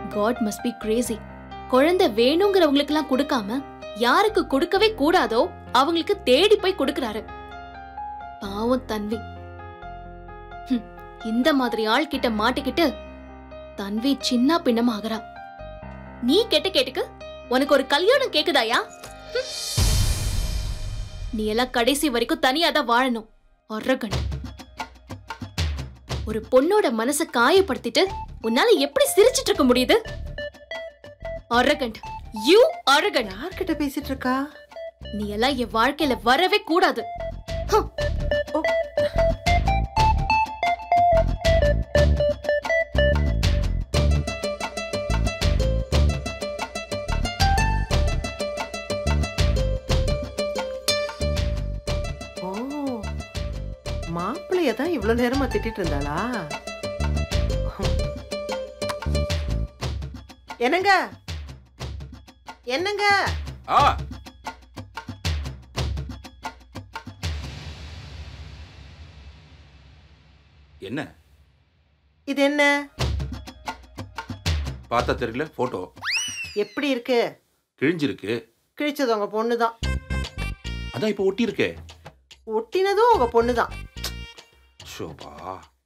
God must be crazy குழந்தை வேணுங்கிறவங்களுக்கெல்லாம் கொடுக்காம யாருக்கு கொடுக்கவே கூடாதோ அவங்களுக்கு தேடி போய் கொடுக்கறாரு பாவம் தன்வி ஹம், இந்த மாதிரி ஆள் கிட்ட மாட்டிக்கிட்டு தன்வி சின்ன பின்னமாகறா நீ கெட்ட கேட்டுக்கு உனக்கு ஒரு கல்யாணம் கேக்குதாயா ஹம். நீ எல்லாம் கடைசி வரைக்கும் தனியா தான் வாழணும் அரகன் ஒரு பொண்ணோட மனச காயப்படுத்திட்டு உன்னால எப்படி சிரிச்சிட்டு இருக்க முடியுது அரகண்ட் யூ அரகண்ட் யார்கிட்ட பேசிட்டு இருக்கா நீ எல்லாம் என் வாழ்க்கையில வரவே கூடாது ஹம். ஓ. ஓ மாப்பிள்ளைய தான் இவ்வளவு நேரமா திட்டிட்டு இருந்தாளா என்னங்க என்னங்க ஆ என்ன இது என்ன பார்த்தா தெரியல போட்டோ எப்படி இருக்கு கிழிஞ்சிருக்கு கிழிச்சது உங்க பொண்ணுதான் அதான் இப்போ ஒட்டி இருக்கே ஒட்டினதும் உங்க பொண்ணுதான் ஷோபா